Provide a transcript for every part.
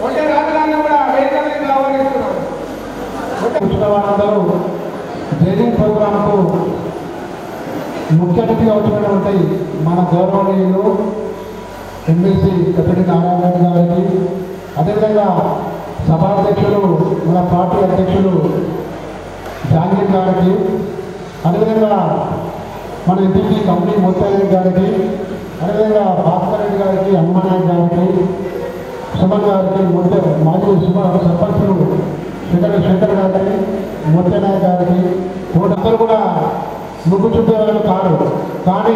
ఒంటే రాజధాని కూడా వేదిక మీద ఆహ్వానిస్తున్నాను వచ్చిన వారందరూ ట్రైనింగ్ ప్రోగ్రాంకు ముఖ్య అతిథిగా వచ్చినటువంటి మన గౌరవనీయులు ఎమ్మెల్సీ కపిడి నారాయణ రెడ్డి గారికి అదేవిధంగా సభాధ్యక్షులు మన పార్టీ అధ్యక్షులు జాంగీర్ గారికి అదేవిధంగా మన ఎంపీ కంపెనీ ముత్తారెడ్డి గారికి అదేవిధంగా భాస్కర్ రెడ్డి గారికి అమ్మనాయక్ గారికి సుమన్ గారికి ముత్య మాజీ సుమ సర్పంచులు శంకర్ శంకర్ గారికి ముత్యనాయక్ గారికి వీళ్ళందరూ కూడా ముగ్గు చుట్టూ కాదు కానీ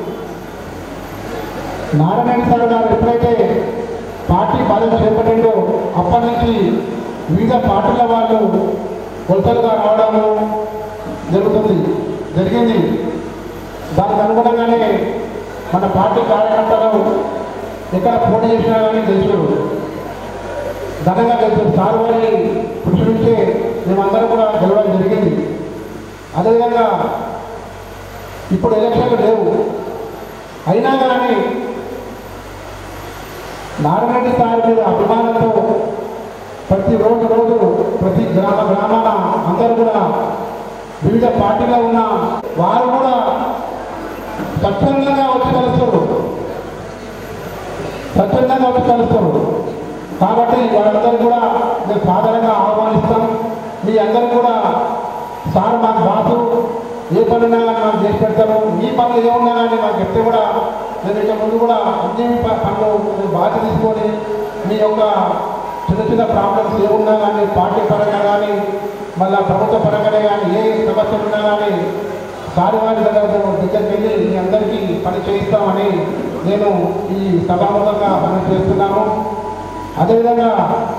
నారాయణ సార్ గారు ఎప్పుడైతే పార్టీ బాధ్యత చేపట్టిండో అప్పటి నుంచి వివిధ పార్టీల వాళ్ళు కొలతలుగా రావడము జరుగుతుంది జరిగింది దానికి అనుగుణంగానే మన పార్టీ కార్యకర్తలు ఎక్కడ పోటీ చేసినా కానీ గెలిచారు ఘనంగా గెలిచారు సార్ వారి కృషి నుంచే మేమందరం కూడా గెలవడం జరిగింది అదేవిధంగా ఇప్పుడు ఎలక్షన్లు లేవు అయినా కానీ నారాయణ సార్ మీద అభిమానంతో ప్రతి రోజు రోజు ప్రతి గ్రామ గ్రామాన అందరూ కూడా వివిధ పార్టీలో ఉన్న వారు కూడా స్వచ్ఛందంగా వచ్చి కలుస్తారు స్వచ్ఛందంగా వచ్చి కలుస్తారు కాబట్టి వాళ్ళందరూ కూడా మేము సాధారణంగా ఆహ్వానిస్తాం మీ అందరూ కూడా సార్ మాకు బాసు ఏ పని ఉన్నా కానీ మాకు చేసి పెడతారు మీ పనులు ఏమున్నా కానీ మాకు చెప్తే కూడా నేను ఇక ముందు కూడా అన్ని ప- పనులు మీరు బాధ్యత తీసుకొని మీ యొక్క చిన్న చిన్న ప్రాబ్లమ్స్ ఏమున్నా కానీ పార్టీ పరంగా కానీ మళ్ళీ ప్రభుత్వ పరంగానే కానీ ఏ సమస్యలు ఉన్నా కానీ సారి వారి దగ్గర దగ్గరికి వెళ్ళి మీ అందరికీ పని చేయిస్తామని నేను ఈ సభాముఖంగా మనం చేస్తున్నాను అదేవిధంగా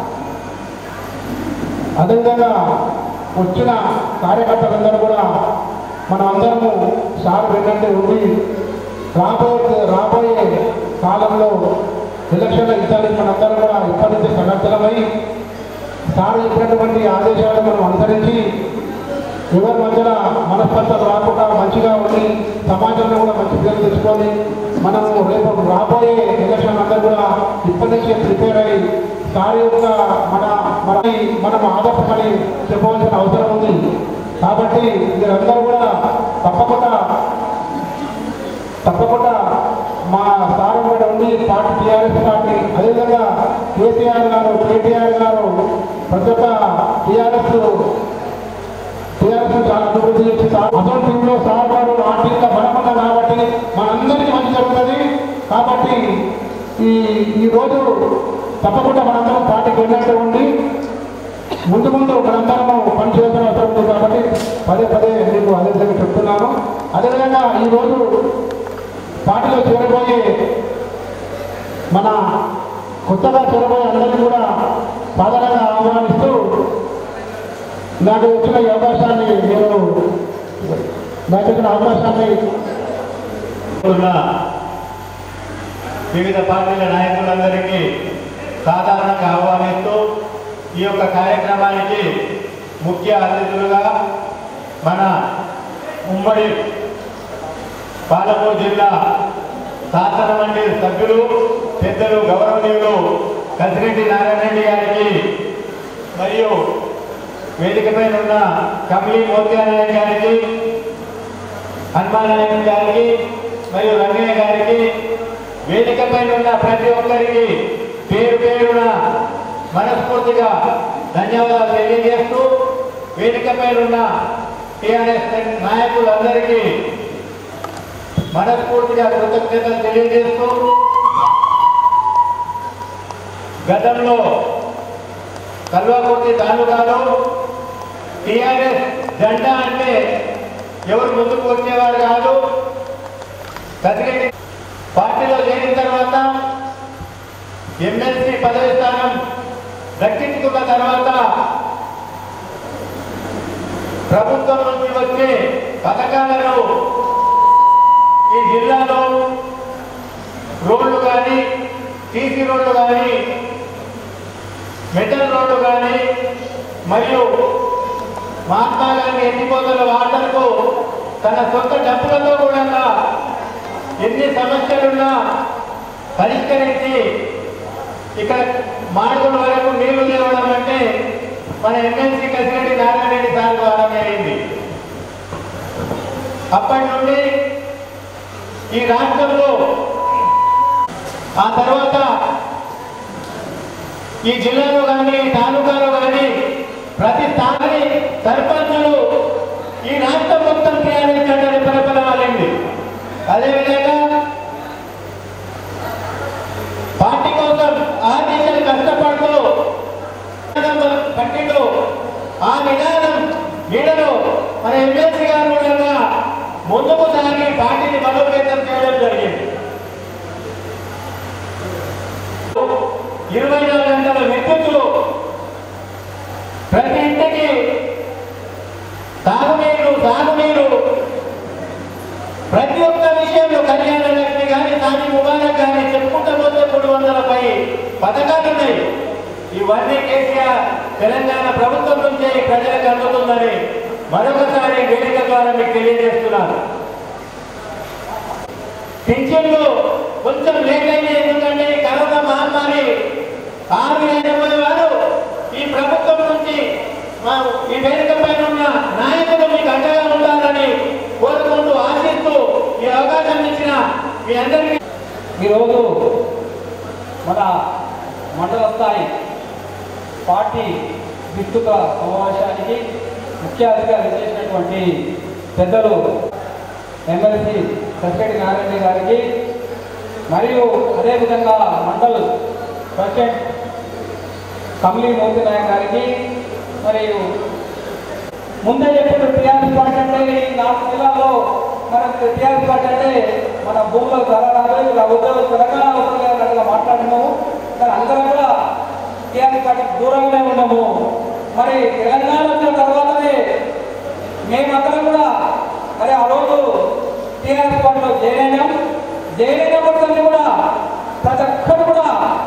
అదేవిధంగా వచ్చిన కార్యకర్తలందరూ కూడా మనం అందరము సార్ వెంటనే ఉండి రాబోయే రాబోయే కాలంలో ఎలక్షన్ల ఇచ్చానికి మనందరం కూడా ఇప్పటి నుంచి సన్నద్ధమై సార్ చెప్పినటువంటి ఆదేశాలు మనం అనుసరించి ఎవరి మధ్యలో మనస్పర్ధలు రాకుండా మంచిగా ఉండి సమాజంలో కూడా మంచి పేరు తెచ్చుకొని మనము రేపు రాబోయే ఎలక్షన్ అందరూ కూడా ఇప్పటి నుంచే ప్రిపేర్ అయ్యి సార్ యొక్క మన మన మనం ఆదర్శమని చెప్పవలసిన అవసరం ఉంది కాబట్టి మీరందరూ కూడా తప్పకుండా తప్పకుండా మా సార్ కూడా ఉండి పార్టీ టీఆర్ఎస్ పార్టీ అదేవిధంగా కేసీఆర్ గారు కేటీఆర్ గారు ప్రతి ఒక్క టీఆర్ఎస్ టీఆర్ఎస్ చాలా అభివృద్ధి చేసి సార్ అసలు టీంలో సార్ గారు ఆ టీంలో బలమన్న కాబట్టి మనందరికీ మంచి జరుగుతుంది కాబట్టి ఈ ఈ రోజు తప్పకుండా మనందరం పార్టీకి వెళ్ళినట్టు ఉండి ముందు ముందు మనందరము పని చేయాల్సిన అవసరం ఉంది కాబట్టి పదే పదే మీకు అదే విధంగా చెప్తున్నాను అదేవిధంగా ఈరోజు పార్టీలో చేరబోయే మన కొత్తగా చేరబోయే అందరినీ కూడా సాధారణంగా ఆహ్వానిస్తూ నాకు వచ్చిన ఈ అవకాశాన్ని నేను నాకు వచ్చిన అవకాశాన్ని ఉన్న వివిధ పార్టీల నాయకులందరికీ సాధారణంగా ఆహ్వానిస్తూ ఈ యొక్క కార్యక్రమానికి ముఖ్య అతిథులుగా మన ఉమ్మడి పాలమూరు జిల్లా శాసన మండలి సభ్యులు పెద్దలు గౌరవనీయులు కసిరెడ్డి నారాయణ రెడ్డి గారికి మరియు వేదికపై ఉన్న కమలి మోత్యానాయక్ గారికి హనుమానాయక్ గారికి మరియు రంగయ్య గారికి వేదికపై ఉన్న ప్రతి ఒక్కరికి పేరు పేరున మనస్ఫూర్తిగా ధన్యవాదాలు తెలియజేస్తూ వేదికపై ఉన్న టీఆర్ఎస్ నాయకులందరికీ మనస్ఫూర్తిగా కృతజ్ఞతలు తెలియజేస్తూ గతంలో కల్వాకుర్తి తాలూకాలో టీఆర్ఎస్ జెండా అంటే ఎవరు ముందుకు వచ్చేవారు కాదు కదిరెడ్డి పార్టీలో చేరిన తర్వాత ఎమ్మెల్సీ పదవి స్థానం దక్కించుకున్న తర్వాత ప్రభుత్వం నుంచి వచ్చే పథకాలను ఈ జిల్లాలో రోడ్లు కానీ టీసీ రోడ్లు కానీ మెటల్ రోడ్డు కానీ మరియు మహాత్మా గాంధీ ఎత్తిపోతల వాటర్కు తన సొంత డబ్బులతో కూడా ఎన్ని సమస్యలున్నా పరిష్కరించి ఇక్కడ మాడుగుల వరకు నీళ్లు తేవడం అంటే మన ఎమ్మెల్సీ కసిరెడ్డి నారాయణ రెడ్డి సార్ ద్వారా అయింది అప్పటి నుండి ఈ రాష్ట్రంలో ఆ తర్వాత ఈ జిల్లాలో కానీ తాలూకాలో కానీ ప్రతి స్థాని సర్పంచులు ఈ రాష్ట్రం మొత్తం ప్రయాణించడానికి పరపరవాలండి అదేవిధంగా పార్టీ కోసం ఆ దిశలు కష్టపడుతూ పట్టిలో ఆ నినాదం నీడలో మన ఎమ్మెల్సీ గారు కూడా ముందుకు సాగి పార్టీని బలోపేతం చేయడం జరిగింది ఇరవై నాలుగు గంటల విద్యుత్తులు ప్రతి ఇంటికి తాగునీరు సాగునీరు ప్రతి ఒక్క విషయంలో కళ్యాణ లక్ష్మి కానీ సాని ముబారక్ కానీ చెప్పుకుంటూ పోతే మూడు వందలపై పథకాలు ఉన్నాయి ఇవన్నీ కేసీఆర్ తెలంగాణ ప్రభుత్వం నుంచే ఈ ప్రజలకు అందుతుందని మరొకసారి వేదిక ద్వారా మీకు తెలియజేస్తున్నాను పింఛన్లు కొంచెం లేట్ అయింది ఎందుకంటే ఈ కరోనా మహమ్మారి ఆరు ఎనభై వారు ఈ ప్రభుత్వం నుంచి మా ఈ వేదిక పైన ఉన్న నాయకులు మీకు అండగా ఉండాలని కోరుకుంటూ ఆశిస్తూ ఈ అవకాశం ఇచ్చిన మీ అందరికీ ఈరోజు మన మండల స్థాయి పార్టీ విస్తృత సమావేశానికి ముఖ్య అతిథిగా చేసినటువంటి పెద్దలు ఎమ్మెల్సీ సత్యరెడ్డి నారాయణ గారికి మరియు అదేవిధంగా మండల్ ప్రెసిడెంట్ కమలీ మోతి నాయక్ గారికి మరియు ముందే చెప్పిన టీఆర్ఎస్ పార్టీ అంటే ఈ నాలుగు జిల్లాలో మన టీఆర్ఎస్ పార్టీ అంటే మన భూముల ధర రాదు ఇలా ఉద్యోగం తెలంగాణ అవసరం లేదన్నట్టుగా మాట్లాడినాము కానీ అందరం కూడా టీఆర్ఎస్ పార్టీకి దూరంగానే ఉన్నాము మరి తెలంగాణ వచ్చిన తర్వాతనే మేమందరం కూడా మరి ఆ రోజు టీఆర్ఎస్ పార్టీలో జైన్ జైనైనప్పటికీ కూడా ప్రతి ఒక్కరు కూడా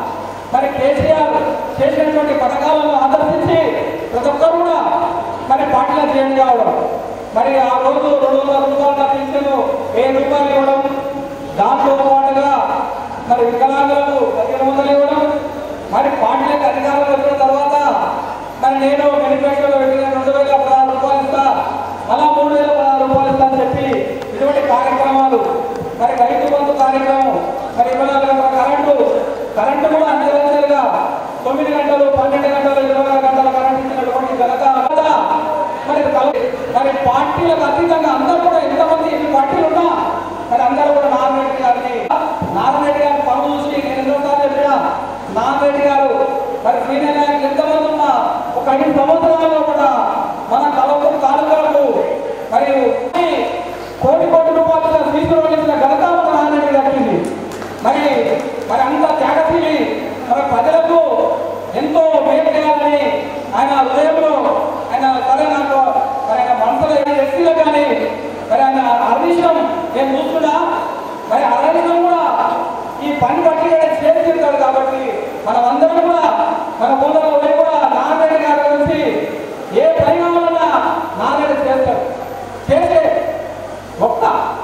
మరి కేసీఆర్ చేసినటువంటి పథకాలను ఆదర్శించి ప్రతి ఒక్కరు కూడా మరి పార్టీలో చేయండి కావడం మరి ఆ రోజు రెండు వందల రూపాయల పింఛను వెయ్యి రూపాయలు ఇవ్వడం దాంట్లో పాటుగా మరి వికలాంగులకు పదిహేను వందలు ఇవ్వడం మరి పార్టీలకు అధికారం వచ్చిన తర్వాత మరి నేను మేనిఫెస్టోలో పెట్టిన రెండు వేల పదహారు రూపాయలు ఇస్తా మళ్ళా మూడు వేల పదహారు రూపాయలు ఇస్తా అని చెప్పి ఇటువంటి కార్యక్రమాలు మరి రైతు బంధు కార్యక్రమం మరి ఇరవై నాలుగు గంటల కరెంటు కరెంటు కూడా అంచెలంచెలుగా తొమ్మిది గంటలు పన్నెండు గంటలు ఇరవై నాలుగు గంటల కరెంట్ ఇచ్చినటువంటి ఘనత ఘనత మరి కల- మరి పార్టీలకు అతీతంగా అందరూ కూడా ఎంతమంది ఎన్ని పార్టీలు ఉన్నా మరి అందరూ కూడా నారాయణ గారిని నారాయణ గారి పనులు చూసి నేను ఎన్నోసార్లు చెప్పిన నారాయణ గారు మరి సీనియర్ నాయకులు ఎంతమంది ఉన్నా ఒక ఐదు సంవత్సరాల్లో కూడా మన కలవకు తాలూకాలకు మరియు ఈ కోటి కోటి రూపాయల తీసుకురావాల్సిన ఘనత మన నారాయణ దక్కింది మరి మరి అంత త్యాగశీలి మన ప్రజలకు ఎంతో మేలు చేయాలని ఆయన హృదయంలో ఆయన సరే నాకు మరి ఆయన మనసులో ఎస్సీలో కానీ మరి ఆయన అర్నిషం నేను చూస్తున్నా మరి అర్నిషం కూడా ఈ పని బట్టి చేసి తింటాడు కాబట్టి మనం అందరం కూడా మన ముందర పోయి కూడా నారాయణ గారు కలిసి ఏ పని కావాలన్నా నారాయణ చేస్తాడు చేసే ఒక్క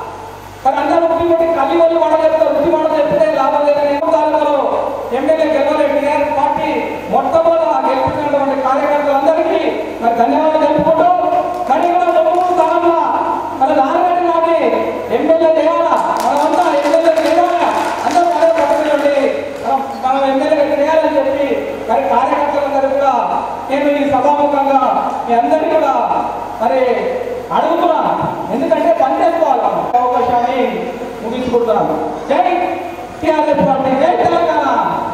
మరి అందరూ ఉట్టి కొట్టి కల్లి వాళ్ళు మాట చెప్తారు ఉట్టి మాట చెప్తే లాభం లేదని తాలూకాలో ఎమ్మెల్యే గెలవలే టీఆర్ఎస్ పార్టీ మొట్టమొదట గెలిపినటువంటి కార్యకర్తలందరికీ మరి ధన్యవాదాలు తెలుపుకుంటూ మరి కూడా మూడు స్థానంలో మన నారాయణ గారిని ఎమ్మెల్యే చేయాలా మనమంతా ఎమ్మెల్యే చేయాలా అందరూ అదే పట్టుకునండి మనం మనం ఎమ్మెల్యే చేయాలని చెప్పి మరి కార్యకర్తలందరూ కూడా నేను ఈ సభాముఖంగా మీ అందరికీ కూడా మరి అడుగుతున్నా ఎందుకంటే పని చేసుకోవాలి మనం. అవకాశాన్ని ముగించుకుంటున్నాను జై టీఆర్ఎస్ పార్టీ జై తెలంగాణ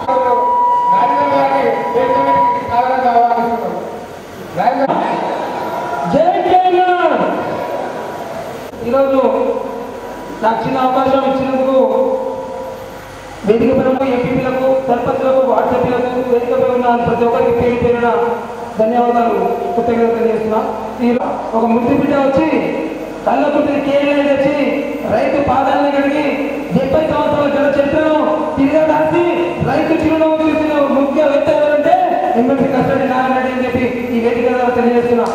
రాజేంద్ర గారికి వేదిక మీదకి స్వాగతం ఆహ్వానిస్తున్నాం. రాజేంద్ర జై తెలంగాణ ఈరోజు నాకు చిన్న అవకాశం ఇచ్చినందుకు వేదిక పరంగా ఎంపీలకు సర్పంచ్లకు వార్డు సభ్యులకు వేదికపై ఉన్న ప్రతి ఒక్కరికి పేరు పేరున ధన్యవాదాలు కృతజ్ఞత తెలియజేస్తున్నా ఈ ఒక ముద్దు బిడ్డ వచ్చి కళ్ళకుట్టిన కేరళ వచ్చి రైతు పాదాలను కడిగి డెబ్బై సంవత్సరాల గత చరిత్రను తిరిగి రాసి రైతు చిరునవ్వు చూసిన ముఖ్య వ్యక్తి ఎవరంటే ఎమ్మెల్సీ కస్టడీ నారాయణ రెడ్డి అని చెప్పి ఈ వేదిక ద్వారా తెలియజేస్తున్నా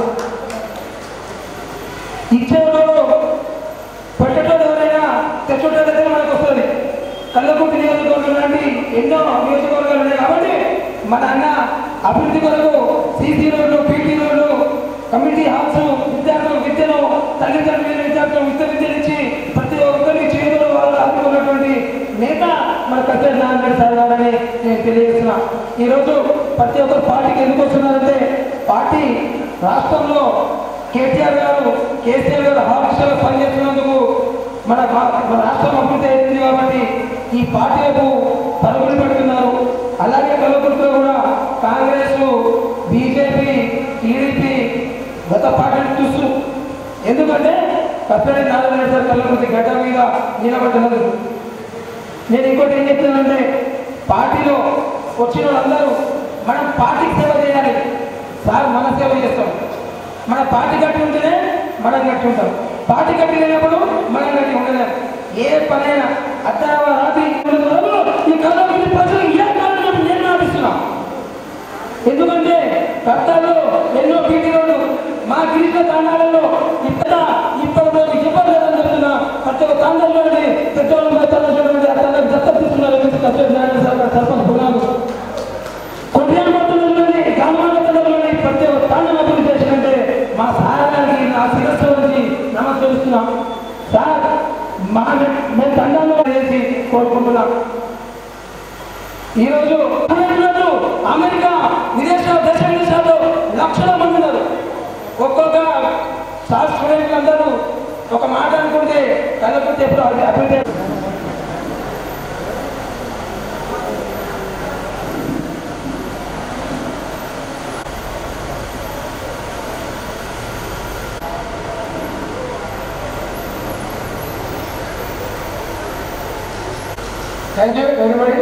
ఇచ్చేవాడు పట్టేటోడు ఎవరైనా తెచ్చేటోడు అయితే మనకు వస్తుంది కళ్ళకుట్టి నియోజకవర్గం లాంటి ఎన్నో నియోజకవర్గాలు ఉన్నాయి కాబట్టి మన అన్న అభివృద్ధి కొరకు సీసీ రోడ్లు పీటీ రోడ్లు కమ్యూనిటీ హాల్స్ విద్యార్థులు విద్యను తల్లిదండ్రులు విద్యార్థులు విద్య విద్యనిచ్చి ప్రతి ఒక్కరి చేతులు వాళ్ళు అందుకున్నటువంటి నేత మన కత్తెర నారాయణ సార్ గారని నేను తెలియజేస్తున్నా ఈరోజు ప్రతి ఒక్కరు పార్టీకి ఎందుకు వస్తున్నారంటే పార్టీ రాష్ట్రంలో కేటీఆర్ గారు కేసీఆర్ గారు హాస్టల్లో పనిచేస్తున్నందుకు మన మా- మన రాష్ట్రం అభివృద్ధి అయింది కాబట్టి ఈ పార్టీలకు పరుగులు పెడుతున్నారు అలాగే కలుగుతూ కూడా కాంగ్రెస్ బీజేపీ టీడీపీ గత పార్టీని చూస్తూ ఎందుకంటే కట్టడి నారాయణ సార్ కళ్ళకుర్తి గడ్డ మీద నిలబడ్డన్నారు నేను ఇంకోటి ఏం చెప్తున్నానంటే పార్టీలో వచ్చిన వాళ్ళందరూ మనం పార్టీకి సేవ చేయాలి సార్ మన సేవ చేస్తాం మన పార్టీ కట్టి ఉంటేనే మనం కట్టి ఉంటాం పార్టీ కట్టి లేనప్పుడు మనం కట్టి ఉండలేము ఏ పనైనా అర్ధరావ రాత్రి ఎనిమిది వరకు ఈ కాలంలో ప్రజలు ఏ కాలంలో నేను ఆపిస్తున్నా ఎందుకంటే కర్తలు ఎన్నో పీటీలు మా గిరిజన తాండాలలో ఇక్కడ ఇప్పుడు రోజు ఇబ్బంది లేదని చెప్తున్నా ప్రతి ఒక్క తాండాల్లోని పెట్రోల్ తల్లి అతను దత్తత తీసుకున్నారు కష్టం సర్పంచ్ గుణాలు కొద్దిగా మొత్తంలోని గ్రామాలలోని ప్రతి ఒక్క తాండం అభివృద్ధి చేసినంటే మా సారానికి నా శిరస్సు నుంచి నమస్కరిస్తున్నాం సార్ మా మేము తండాల్లో చేసి కోరుకుంటున్నాం ఈరోజు అమెరికాలో అమెరికా విదేశాల దేశ విదేశాల్లో లక్షల మంది ఉన్నారు ఒక్కొక్క సార్ స్టూడెంట్లు అందరూ ఒక మాట అనుకుంటే కలపతే ఎప్పుడు అది అభివృద్ధి థ్యాంక్ యూ వెరీ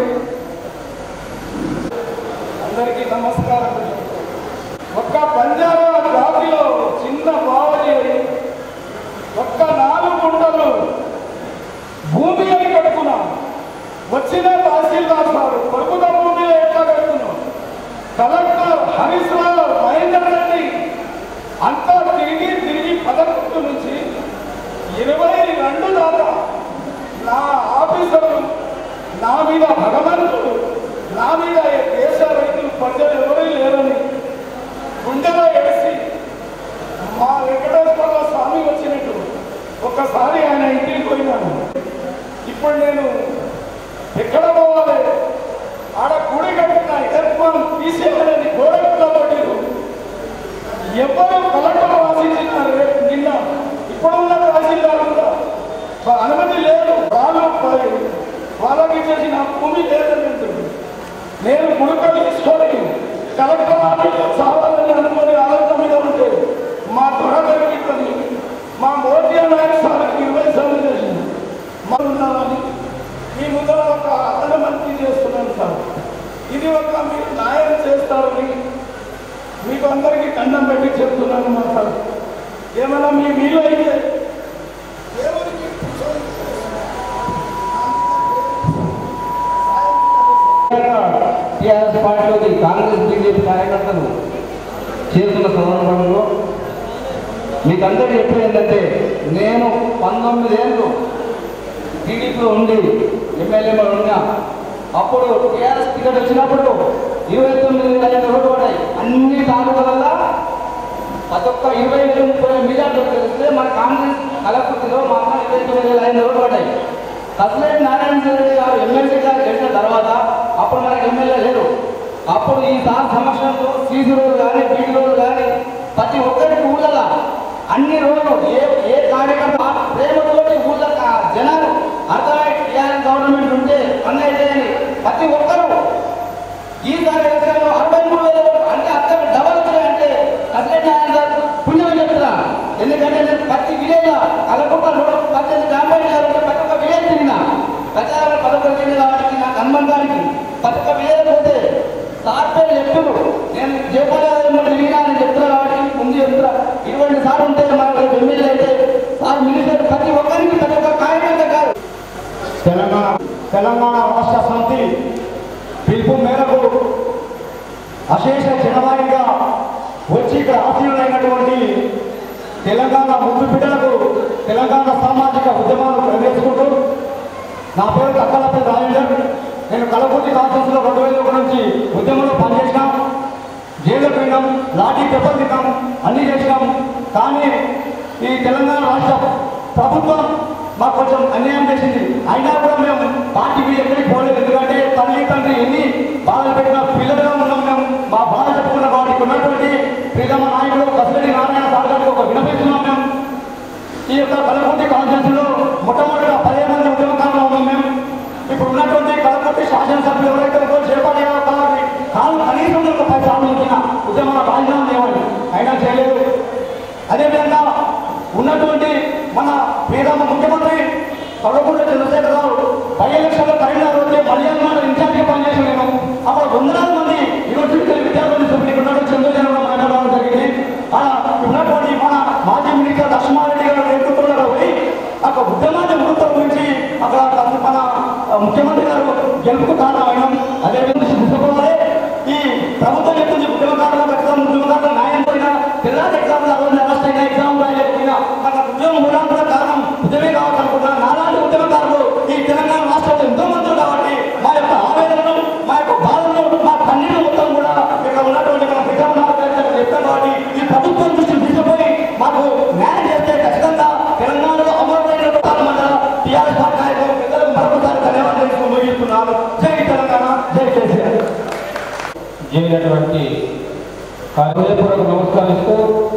అందరికీ నమస్కారం ఒక్క పంజాబ్ జాతిలో చిన్న బావలి ఒక్క నాలుగు గుంటలు భూమి అని కడుతున్నాం వచ్చిన తహసీల్దార్ సార్ కొడుకున్న భూమి ఎట్లా కడుతున్నాం కలెక్టర్ హరీష్ రావు మహేందర్ రెడ్డి అంతా తిరిగి తిరిగి పదకొండు నుంచి ఇరవై రెండు దాకా నా ఆఫీసరు నా మీద భగవంతుడు నా మీద ఈ దేశ రైతులు ప్రజలు ఎవరూ లేరని గుండెలో ఎడిసి మా వెంకటేశ్వర స్వామి వచ్చినట్టు ఒక్కసారి ఆయన ఇంటికి పోయినాను ఇప్పుడు నేను ఎక్కడ పోవాలి ఆడ గుడి కట్టిన ఎర్ఫాన్ తీసేయాలని గోడకుల్లో పట్టిరు ఎవరు కలెక్టర్ ఆశించినారు రేపు నిన్న ఇప్పుడున్న తహసీల్దార్ కూడా వా- అనుమతి లేదు వాళ్ళు ప- వాళ్ళకి చేసిన భూమి లేదని అంటుంది. నేను గుడుకలు తీసుకొని కలెక్టర్ ఆఫీస్లో చావాలని అనుకుని ఆలోచన మీద ఉంటే మా త్వర దొరికిందని మా మోదీ నాయక్ సార్కి ఇరవై సార్లు చేసింది మనం ఉన్నామని మీ ముందర ఒక అతను మంత్రి చేస్తున్నాను సార్ ఇది ఒక మీరు న్యాయం చేస్తారని మీకు అందరికీ కండం పెట్టి చెప్తున్నాను మా సార్ ఏమైనా మీ వీలు అయితే దేవుడికి టీఆర్ఎస్ పార్టీలోకి కాంగ్రెస్ బీజేపీ కార్యకర్తలు చేస్తున్న సందర్భంలో మీకు అందరికీ చెప్పేది ఏంటంటే నేను పంతొమ్మిది ఏళ్ళు టీడీపీలో ఉండి ఎమ్మెల్యేలో ఉన్నా అప్పుడు టీఆర్ఎస్ టికెట్ వచ్చినప్పుడు ఇరవై తొమ్మిది వేల ఐదు రోడ్డు పడ్డాయి అన్ని తాలూకాలలో ప్రతి ఒక్క ఇరవై వేలు ముప్పై వేల మీడియాతో తెలిస్తే మన కాంగ్రెస్ కలకృతిలో మా అమ్మ ఇరవై తొమ్మిది వేల ఐదు రోడ్డు పడ్డాయి కసలేటి నారాయణ రెడ్డి గారు ఎమ్మెల్సీ గారు గెలిచిన తర్వాత అప్పుడు మనకి ఎమ్మెల్యే లేరు అప్పుడు ఈ సార్ సమక్షంలో సీసీ రోడ్లు కానీ బీటీ రోడ్లు కానీ ప్రతి ఒక్కరికి ఊళ్ళలో అన్ని రోడ్లు ఏ ఏ కార్యకర్త ప్రేమతోటి ఊళ్ళో కా- జనాలు అర్థమై టీఆర్ఎస్ గవర్నమెంట్ ఉంటే పని అయితే అని ప్రతి ఒక్కరు ఈసారి ఎలక్షన్లో అరవై మూడు వేల ఓట్లు అంటే అక్కడ డబల్ అంటే అసలు ఆయన పుణ్యం చెప్తున్నా ఎందుకంటే నేను ప్రతి విలేజ్ కలకొక్క నూట పద్దెనిమిది గ్రామాలు ప్రతి ఒక్క విలేజ్ తిరిగిన ప్రచారం పదకొండు తిరిగి కాబట్టి నాకు హనుమంతానికి ప్రతి ఒక్క విలేజ్ పోతే సార్ పేరు చెప్తున్నారు నేను జయపాల తిరిగినా అని చెప్తున్నా కాబట్టి ముందు చెప్తున్నా ఇటువంటి సార్ ఉంటే మన ఎమ్మెల్యే అయితే సార్ మినిస్టర్ ప్రతి ఒక్కరికి ప్రతి ఒక్క కార్యకర్త కాదు తెలంగాణ తెలంగాణ రాష్ట్ర సమితి పిలుపు మేరకు అశేష జనవాయిగా వచ్చి ఇక్కడ ఆశీనులైనటువంటి తెలంగాణ ముద్దు బిడ్డలకు తెలంగాణ సామాజిక ఉద్యమాలు ప్రవేశించుకుంటూ నా పేరు తక్కలపల్లి రాజేందర్ నేను కలపూర్తి కాన్ఫరెన్స్లో రెండు వేల ఒకటి నుంచి ఉద్యమంలో పనిచేసినాం జైల్లో పోయినాం లాఠీ దెబ్బలు తిన్నాం అన్నీ చేసినాం కానీ ఈ తెలంగాణ రాష్ట్ర ప్రభుత్వం మాకు కొంచెం అన్యాయం చేసింది అయినా కూడా మేము పార్టీకి ఎక్కడికి పోలేదు ఎందుకంటే తల్లి తండ్రి ఎన్ని బాధలు పెట్టినా పిల్లలుగా ఉన్నాం మేము మా బాధ చెప్పుకున్న వాటికి ఉన్నటువంటి ప్రీతమ నాయకుడు కసిరెడ్డి నారాయణ సార్ గారికి ఒక వినపిస్తున్నాం మేము ఈ యొక్క కలపూర్తి కాన్ఫరెన్స్ లో మొట్టమొదటిగా పదిహేను మంది ఉద్యమకారులు ఉన్నాం మేము ఇప్పుడు ఉన్నటువంటి కలపూర్తి శాసనసభ్యులు ఎవరైతే ఉన్నారో చేపట్టే వారి కాలు కనీసం ఒక పది సార్లు వచ్చిన ఉద్యమాల రాజీనామా చేయాలి అయినా చేయలేదు అదేవిధంగా ఉన్నటువంటి మన ప్రియతమ ముఖ్యమంత్రి కడపూడి చంద్రశేఖరరావు పై ఎలక్షన్లో కరీంనగర్ వచ్చే మలయాళం ఇన్ఛార్జిగా పనిచేసి నేను అప్పుడు వందలాది మంది యూనివర్సిటీ విద్యార్థులు చెప్పి ఉన్నాడు చంద్రశేఖరరావు మాట్లాడడం జరిగింది అలా ఉన్నటువంటి మన మాజీ మినిస్టర్ లక్ష్మారెడ్డి గారు నేతృత్వంలో పోయి అక్కడ ఉద్యమాన్ని మృతం గురించి అక్కడ మన ముఖ్యమంత్రి గారు గెలుపుకు కారణమైన అదేవిధంగా చూసుకోవాలి ఈ ప్రభుత్వం చెప్తుంది ఉద్యమకారులు ఖచ్చితంగా ఉద్యమకారులు న్యాయం పోయినా పిల్లల ఎగ్జామ్ ఆ రోజు అరెస్ట్ అయిన ఎగ్జామ్ రాయలేకపోయినా మన ఉద్యమం కూడా కూడా కారణం ఉద్యమే కావాలనుకున్నా నాలాంటి ఉద్యమకారులు ఈ తెలంగాణ రాష్ట్రంలో ఎంతో మంది కాబట్టి మా యొక్క ఆవేదనను మా యొక్క బాధలను మా కన్నీళ్ళు మొత్తం కూడా ఇక్కడ ఉన్నటువంటి మన విగ్రహం చెప్తాం కాబట్టి ఈ ప్రభుత్వం దృష్టి తీసుకుపోయి మాకు న్యాయం చేస్తే ఖచ్చితంగా తెలంగాణలో అమరులైన మండల టీఆర్ఎస్ పార్టీ నాయకులు పెద్దలకు మరొకసారి ధన్యవాదాలు తెలుసుకుని ముగిస్తున్నాను జై తెలంగాణ జై కేసీఆర్ చేయనటువంటి హృదయపూర్వక నమస్కరిస్తూ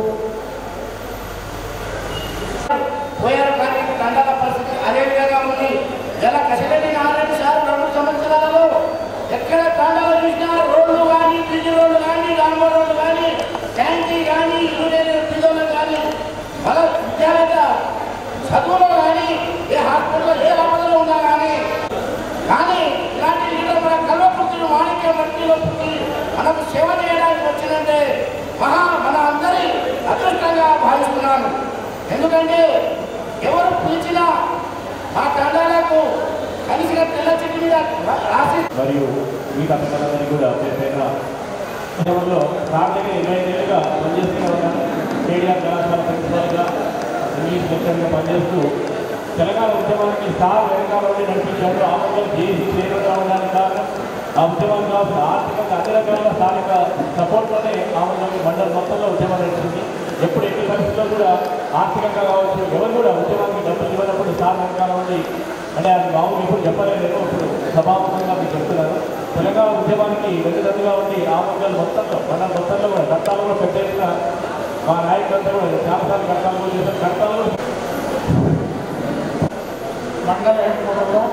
పోయారు కానీ దండాల పరిస్థితి అదే విధంగా ఉంది ఇలా కసిరెడ్డి నారాయణ సార్ రెండు సంవత్సరాలలో ఎక్కడ తాండాలు చూసినా రోడ్లు కానీ బ్రిడ్జ్ రోడ్లు కానీ రాంబో రోడ్లు కానీ ట్యాంకీ కానీ యూనియన్ బ్రిడ్జ్లు కానీ మన విద్యావేత్త చదువులో కానీ ఏ హాస్పిటల్లో ఏ హాస్పిటల్లో ఉన్నా కానీ కానీ ఇలాంటి లీడర్ మన కల్వ పుత్రులు మాణిక్య మట్టిలో పుట్టి మనకు సేవ చేయడానికి వచ్చిందంటే మహా మన అందరి అదృష్టంగా భావిస్తున్నాను ఎందుకంటే ఎవరు పిలిచినా మా తండాలకు కలిసిన తెల్ల చెట్టు మీద రాసి మరియు మీ కథలందరినీ కూడా పేరుపైన ఉద్యమంలో సార్లకి ఇరవై ఏళ్ళుగా పనిచేస్తూనే ఉన్నాను కేడిఆర్ కళాశాల ప్రిన్సిపాల్గా ఇంగ్లీష్ లెక్చర్గా పనిచేస్తూ తెలంగాణ ఉద్యమానికి సార్ వెనకాల ఉండి నడిపించారు ఆ ఉద్యమం చేసి చేరుగా ఉండడానికి కారణం ఆ ఉద్యమం కాదు ఆర్థికంగా అన్ని రకాల స్థానిక సపోర్ట్తోనే ఆ ఉద్యమం మండల మొత్తంలో ఉద్యమం నడిచింది ఎప్పుడు ఎన్ని పరిస్థితుల్లో కూడా ఆర్థికంగా కావచ్చు ఎవరు కూడా ఉద్యమానికి డబ్బులు ఇవ్వనప్పుడు సార్ వెనకాల ఉండి అంటే అది మామూలు ఇప్పుడు చెప్పలేదు ఇప్పుడు సభాముఖంగా మీకు చెప్తున్నాను తెలంగాణ ఉద్యమానికి వెన్నుదన్నుగా ఉండి ఆ వర్గాలు మొత్తంలో మన మొత్తంలో కూడా కట్టాలు కూడా పెద్ద ఎత్తున మా నాయకులంతా కూడా చాలాసార్లు కట్టాలు కూడా చేశారు కట్టాలు కూడా మండల హెడ్ క్వార్టర్లో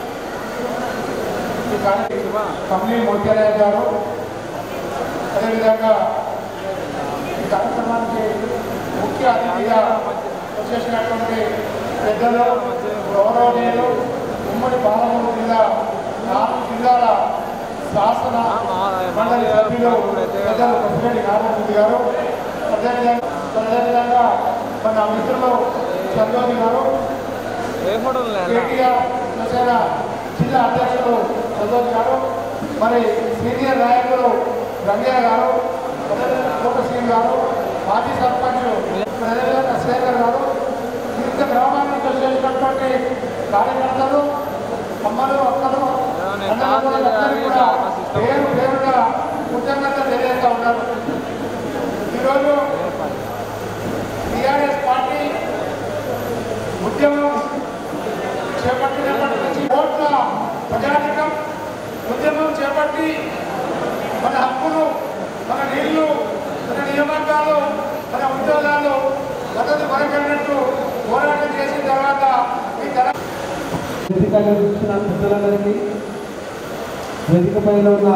ఈ కార్యక్రమం కమలీ మోత్యాలయ గారు అదేవిధంగా ఈ కార్యక్రమానికి ముఖ్య అతిథిగా వచ్చేసినటువంటి పెద్దలు గౌరవనీయులు ఉమ్మడి పాలమూరు జిల్లా నాలుగు జిల్లాల శాసన మండలి సభ్యులు పెద్దలు ప్రెసిడెంట్ నారాయణ గారు అదేవిధంగా అదేవిధంగా మన మిత్రులు సంజోగి గారు కేటీఆర్ జనసేన జిల్లా అధ్యక్షులు సంతోష్ గారు మరి సీనియర్ నాయకులు రంగయ్య గారు కోటశ్రీ గారు మాజీ సర్పంచ్ అదేవిధంగా శేఖర్ గారు వివిధ గ్రామాల నుంచి వచ్చేసినటువంటి కార్యకర్తలు అమ్మలు అక్కలు అన్నలు అందరికీ కూడా పేరు పేరుగా కృతజ్ఞత తెలియజేస్తూ ఉన్నారు ఈరోజు టీఆర్ఎస్ పార్టీ ఉద్యమం చేపట్టినప్పటి నుంచి ఓట్ల ప్రజానికం ఉద్యమం చేపట్టి మన హక్కులు మన నీళ్లు మన నియామకాలు మన ఉద్యోగాలు మద్దతు పరకన్నట్టు పోరాటం చేసిన తర్వాత ఈ తెలంగాణ వేదికగా కూర్చున్న పెద్దలందరికీ వేదిక పైన ఉన్న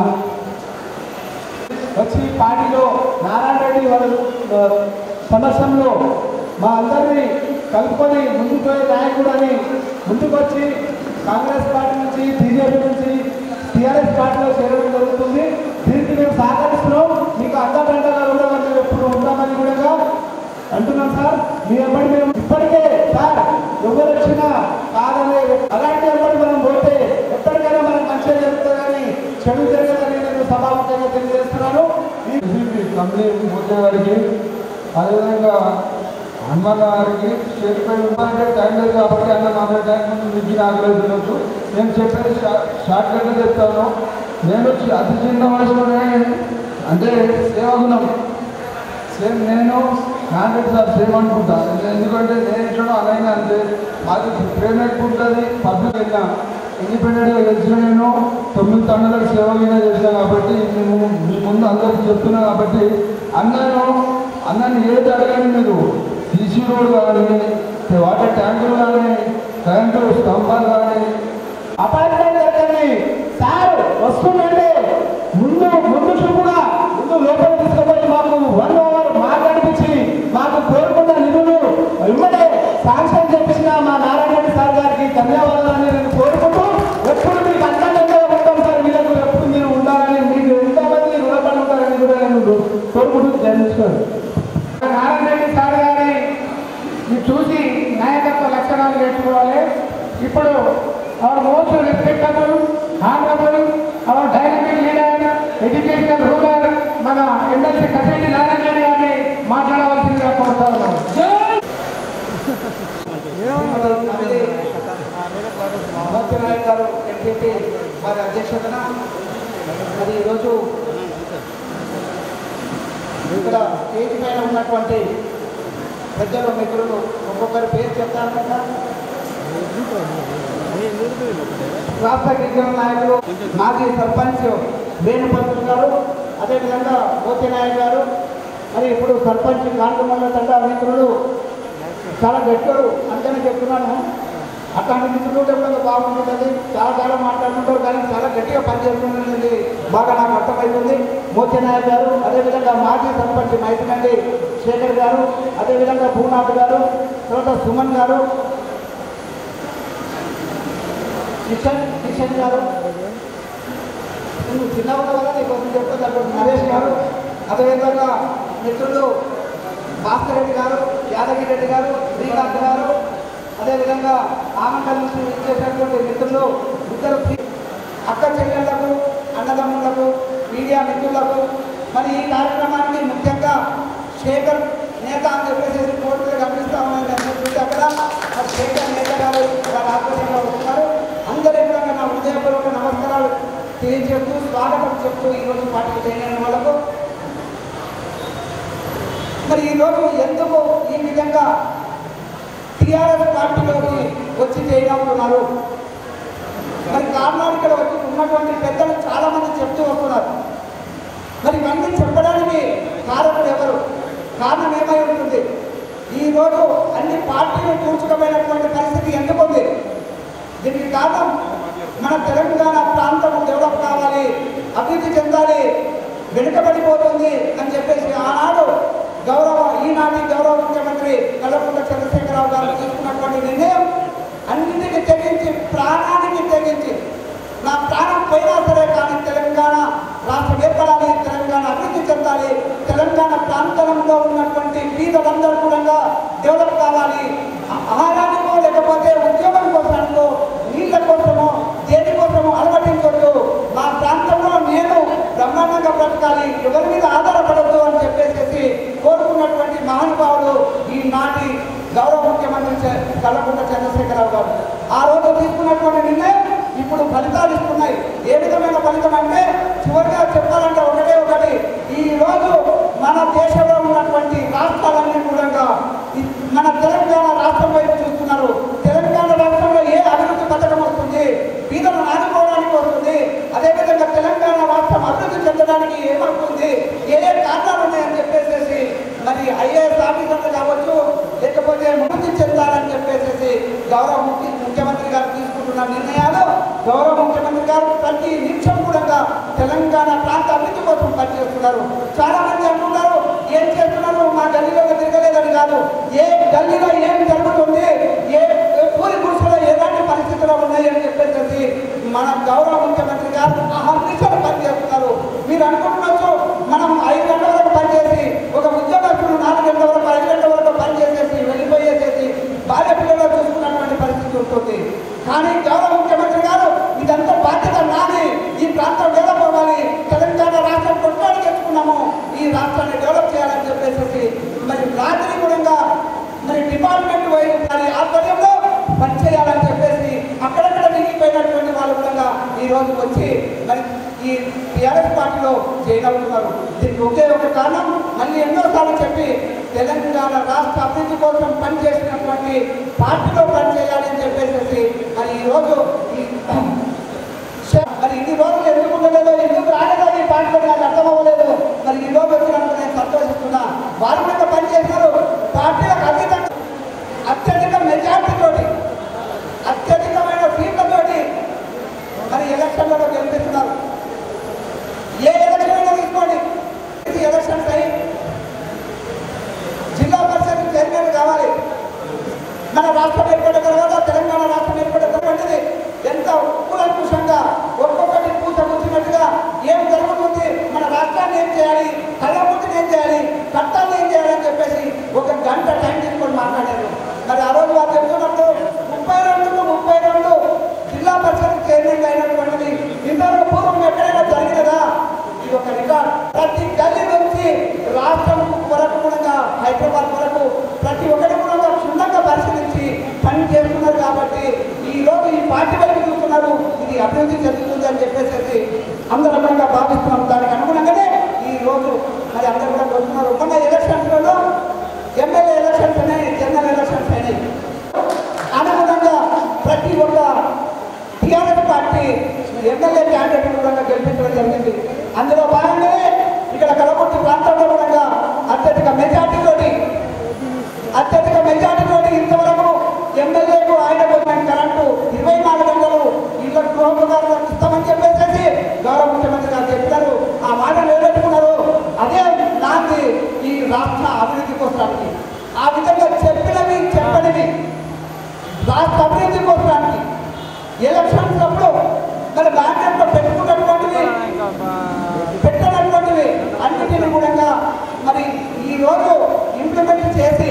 వచ్చి పార్టీలో నారాయణ రెడ్డి వాళ్ళ ఆ, సమక్షంలో మా అందరినీ కలుపుకొని ముందుకు పోయే నాయకుడు అని ముందుకు వచ్చి కాంగ్రెస్ పార్టీ నుంచి బీజేపీ నుంచి టీఆర్ఎస్ పార్టీలో చేరడం జరుగుతుంది దీనికి మేము సహకరిస్తున్నాం మీకు అంతకంటగా కూడా మేము ఎప్పుడు ఉంటామని కూడా అంటున్నాం సార్ మీ ఎప్పటి మేము ఇప్పటికే సార్ ఎవరు వచ్చినా కాదనే అలాంటి ఎప్పటి మనం పోతే ఎప్పటికైనా మనకు మంచిగా జరుగుతుందని చెడు జరగదని నేను సభాముఖంగా తెలియజేస్తున్నాను ఈ కంపెనీ మూర్తి గారికి అదేవిధంగా హనుమాన్ గారికి స్టేట్ పై అంటే టైం లేదు కాబట్టి అన్న నలభై టైం ముందు మించి ఆగలేదు తినొచ్చు నేను చెప్పేది షా- షార్ట్ కట్గా చెప్తాను నేను చి- అతి చిన్న వయసులోనే అంటే సేవగుణం సేమ్ నేను హండ్రెడ్ సార్ సేమ్ అనుకుంటా ఎందుకంటే నేను ఇట్లా అలాగే అంతే అది ప్రేమ ఎక్కువ ఉంటుంది పబ్లిక్ వెళ్ళినా ఇండిపెండెంట్గా గెలిచిన నేను తొమ్మిది తండ్రులకు సేవ మీద చేసిన కాబట్టి మేము మీ ముందు అందరికీ చెప్తున్నా కాబట్టి అన్నను అన్నని ఏది అడగని మీరు సీసీ రోడ్ కానీ వాటర్ ట్యాంకులు కానీ కరెంటు స్తంభాలు కానీ అపాయింట్మెంట్ జరగండి సార్ వస్తుందంటే ముందు ముందు చూపుగా ముందు లోపల తీసుకుపోయి మాకు వన్ అవర్ మాట్లాడిపించి మాకు కోరుకున్న నిధులు ఇమ్మడే శాంక్షన్ చేపించిన మా నారాయణ రెడ్డి సార్ గారికి ధన్యవాదాలని నేను కోరుకుంటూ ఎప్పుడు మీకు అందంగా ఉంటాం సార్ వీళ్ళకు ఎప్పుడు మీరు ఉండాలని మీకు ఎంతమంది రుణపడి ఉంటారని కూడా నేను కోరుకుంటూ జయించుకోండి నారాయణ రెడ్డి సార్ గారి ఇది చూసి నాయకత్వ లక్షణాలు నేర్చుకోవాలి ఇప్పుడు our most respectable honourable our dynamic leader educational ruler మన ఎమ్మెల్సీ కసేటి నారాయణ రెడ్డి గారిని మాట్లాడవలసిందిగా కోరుతా ఉన్నాం నాయక్ గారు ఎంపీపీ వారి అధ్యక్షతన మరి ఈరోజు ఇక్కడ స్టేజ్ పైన ఉన్నటువంటి పెద్దలు మిత్రులు ఒక్కొక్కరి పేరు చెప్తాను కదా రాష్ట్ర గిరిజన నాయకులు మాజీ సర్పంచ్ వేణుపంతులు గారు అదేవిధంగా మోతి నాయక్ గారు మరి ఇప్పుడు సర్పంచ్ కాంతమల్ల తండ మిత్రులు చాలా గట్టారు అంతనే చెప్తున్నాను అట్లాంటి మిత్రులు ఉంటే కూడా బాగుంటుంది చాలా చాలా మాట్లాడుతుంటారు కానీ చాలా గట్టిగా పనిచేస్తుంటుంది బాగా నాకు అర్థమవుతుంది మోతి నాయక్ గారు అదేవిధంగా మాజీ సర్పంచ్ మైతినండి శేఖర్ గారు అదేవిధంగా భూనాథ్ గారు తర్వాత సుమన్ గారు కిషన్ కిషన్ గారు నువ్వు చిన్న ఉన్న వల్ల నీకు కొంచెం చెప్తాను అప్పుడు నరేష్ గారు అదేవిధంగా మిత్రులు భాస్కర్ రెడ్డి గారు యాదగిరి రెడ్డి గారు శ్రీకాంత్ గారు అదేవిధంగా ఆమండల నుంచి ఇచ్చేసినటువంటి మిత్రులు ఇద్దరు అక్క చెల్లెళ్లకు అన్నదమ్ములకు మీడియా మిత్రులకు మరి ఈ కార్యక్రమానికి ముఖ్యంగా శేఖర్ నేత అని చెప్పేసి కోర్టులో గమనిస్తా ఉన్నాను నేను చూస్తే అక్కడ మరి శేఖర్ నేత గారు వారి ఆధ్వర్యంలో వస్తున్నారు అందరికీ కూడా నా హృదయపూర్వక నమస్కారాలు తెలియజేస్తూ స్వాగతం చెప్తూ ఈరోజు పార్టీ చేయని వాళ్ళకు మరి ఈరోజు ఎందుకు ఈ విధంగా టీఆర్ఎస్ పార్టీలోకి వచ్చి చేయగలుగుతున్నారు మరి కారణాలు ఇక్కడ వచ్చి ఉన్నటువంటి పెద్దలు చాలా మంది చెప్తూ వస్తున్నారు మరి ఇవన్నీ చెప్పడానికి కారణం ఎవరు కారణం ఏమై ఉంటుంది ఈరోజు అన్ని పార్టీలు కూర్చుకోపోయినటువంటి పరిస్థితి ఎందుకు ఉంది దీనికి కారణం మన తెలంగాణ ప్రాంతం డెవలప్ కావాలి అభివృద్ధి చెందాలి వెనుకబడిపోతుంది అని చెప్పేసి ఆనాడు గౌరవ ఈనాటి గౌరవ ముఖ్యమంత్రి కల్వకుంట్ల చంద్రశేఖరరావు గారు తీసుకున్నటువంటి నిర్ణయం అన్నిటికీ తెగించి ప్రాణానికి తెగించి నా ప్రాణం పోయినా సరే కానీ తెలంగాణ రాష్ట్రం ఏర్పడాలి తెలంగాణ అభివృద్ధి చెందాలి తెలంగాణ ప్రాంతంలో ఉన్నటువంటి బీదలందరూ కూడా డెవలప్ కావాలి ఆ- ఆహారానికో లేకపోతే ఉద్యోగం కోసమో నీళ్ళ కోసమో దేనికోసమో అలవటించొద్దు మా ప్రాంతంలో నేను బ్రహ్మాండంగా బ్రతకాలి ఎవరి మీద ఆధారపడద్దు అని చెప్పేసి కోరుకున్నటువంటి మహానుభావుడు ఈనాటి గౌరవ ముఖ్యమంత్రి చ- కల్వకుంట్ల చంద్రశేఖరరావు గారు ఆ రోజు తీసుకున్నటువంటి నిర్ణయం ఇప్పుడు ఫలితాలు ఇస్తున్నాయి ఏ విధమైన ఫలితం అంటే చివరిగా చెప్పాలంటే ఒకటే ఒకటి ఈ రోజు మన దేశంలో ఉన్నటువంటి రాష్ట్రాలన్నీ కూడా ఈ- మన తెలంగాణ రాష్ట్రం వైపు చూస్తున్నారు తెలంగాణ రాష్ట్రంలో ఏ అభివృద్ధి పథకం వస్తుంది బీదలను ఆదుకోవడానికి వస్తుంది అదేవిధంగా తెలంగాణ రాష్ట్రం అభివృద్ధి చెందడానికి ఏమవుతుంది ఏ ఏ కారణాలు ఉన్నాయని చెప్పేసి మరి ఐఏఎస్ ఆఫీసర్లు కావచ్చు లేకపోతే అభివృద్ధి చెందాలని చెప్పేసి గౌరవ ముఖ్య ముఖ్యమంత్రి గారు తీసుకుంటున్న నిర్ణయాలు గౌరవ ముఖ్యమంత్రి గారు ప్రతి నిమిషం కూడా తెలంగాణ ప్రాంత అభివృద్ధి కోసం పనిచేస్తున్నారు చాలా మంది అంటున్నారు ఏం చేస్తున్నారు మా గల్లీలో తిరగలేదని కాదు ఏ గల్లీలో ఏం జరుగుతుంది ఏ ఏ పూరి గుడిసెలో ఎలాంటి పరిస్థితులు ఉన్నాయి అని చెప్పేసి మన గౌరవ ముఖ్యమంత్రి గారు అహర్నిశలు పనిచేస్తున్నారు మీరు అనుకుంటున్నారు మనం ఐదు గంటల వరకు పనిచేసి ఒక ఉద్యోగస్తుడు నాలుగు గంటల వరకు ఐదు గంటల వరకు పనిచేసేసి వెళ్ళిపోయేసేసి భార్య పిల్లలు చూసుకున్నటువంటి పరిస్థితి ఉంటుంది కానీ గౌరవ ముఖ్యమంత్రి గారు ఇదంతా బాధ్యత నాది ఈ ప్రాంతం డెవలప్ అవ్వాలి తెలంగాణ రాష్ట్రం కొట్లాడి తెచ్చుకున్నాము ఈ రాష్ట్రాన్ని డెవలప్ చేయాలని చెప్పేసి మరి రాత్రి కూడా డిపార్ట్మెంట్ వైపు దాని ఆధ్వర్యంలో పనిచేయాలని చెప్పేసి అక్కడక్కడ మిగిలిపోయినటువంటి వాళ్ళు కూడా ఈ రోజు వచ్చి మరి ఈ టీఆర్ఎస్ పార్టీలో జాయిన్ అవుతున్నారు దీనికి ఒకే ఒక కారణం మళ్ళీ ఎన్నోసార్లు చెప్పి తెలంగాణ రాష్ట్ర అభివృద్ధి కోసం పనిచేసినటువంటి పార్టీలో పనిచేయాలని చెప్పేసి మరి ఈరోజు ఈ మరి ఇన్ని రోజులు ఎందుకు ఉండలేదో ఎందుకు రాలేదో ఈ పార్టీలో నాకు అర్థం అవ్వలేదు మరి ఈ రోజు వచ్చినందుకు నేను సంతోషిస్తున్నా వారు కూడా పనిచేశారు పార్టీలకు అతీతంగా అత్యధిక మెజార్టీతోటి అత్యధికమైన సీట్లతోటి మరి ఎలక్షన్లలో గెలిపిస్తున్నారు ఏ ఎలక్షన్ అయినా తీసుకోండి ఇది ఎలక్షన్స్ అయ్యి జిల్లా పరిషత్ చైర్మన్ కావాలి మన రాష్ట్రం ఏర్పడిన తర్వాత తెలంగాణ రాష్ట్రం ఏర్పడినటువంటిది ఎంత కూలంకుషంగా ఒక్కొక్కటి పూత కూర్చున్నట్టుగా ఏం జరుగుతుంది మన రాష్ట్రాన్ని ఏం చేయాలి కళ్ళముద్దుని ఏం చేయాలి చట్టాన్ని ఏం చేయాలని చెప్పేసి ఒక గంట టైం తీసుకొని మాట్లాడారు మరి ఆ రోజు వారు చెప్తున్నప్పుడు ముప్పై రెండుకు ముప్పై రెండు జిల్లా పరిషత్ చైర్మన్ అయినటువంటిది ఇంతవరకు పూర్వం ఎక్కడైనా జరిగినదా ఇది ఒక రికార్డ్ ప్రతి గల్లీ నుంచి రాష్ట్రం వరకు కూడా హైదరాబాద్ వరకు ప్రతి ఒక్కటి కూడా క్షుణ్ణంగా పరిశీలించి పని చేస్తున్నారు కాబట్టి ఈ రోజు ఈ పార్టీ వైపు చూస్తున్నారు ఇది అభివృద్ధి చెందుతుంది అని చెప్పేసి అందరం కూడా భావిస్తున్నాం దానికి అనుగుణంగానే ఈ రోజు మరి అందరూ కూడా వస్తున్నారు మొన్న ఎలక్షన్స్లో ఎమ్మెల్యే ఎలక్షన్స్ అయినాయి జనరల్ ఎలక్షన్స్ అయినాయి అనుగుణంగా ప్రతి ఒక్క టీఆర్ఎస్ పార్టీ ఎమ్మెల్యే క్యాండిడేట్ కూడా గెలిపించడం జరిగింది అందులో భాగంగానే ఇక్కడ కలపూర్తి ప్రాంతంలో కూడా అత్యధిక మెజార్టీతోటి అత్యధిక మెజార్టీతోటి ఇంతవరకు ఎమ్మెల్యేకు ఆయన పోయిన కరెంటు ఇరవై నాలుగు గంటలు ఇళ్ళ గృహోపకారులకు ఇస్తామని చెప్పేసి గౌరవ ముఖ్యమంత్రి గారు చెప్పారు ఆ మాట నిలబెట్టుకున్నారు అదే నాంది ఈ రాష్ట్ర అభివృద్ధి కోసానికి ఆ విధంగా చెప్పినవి చెప్పనివి రాష్ట్ర అభివృద్ధి కోసడానికి ఎలక్షన్స్ అప్పుడు మరి బ్యాంకులో పెట్టుకున్నటువంటివి పెట్టనటువంటివి అన్నిటిని కూడా మరి ఈ రోజు ఇంప్లిమెంట్ చేసి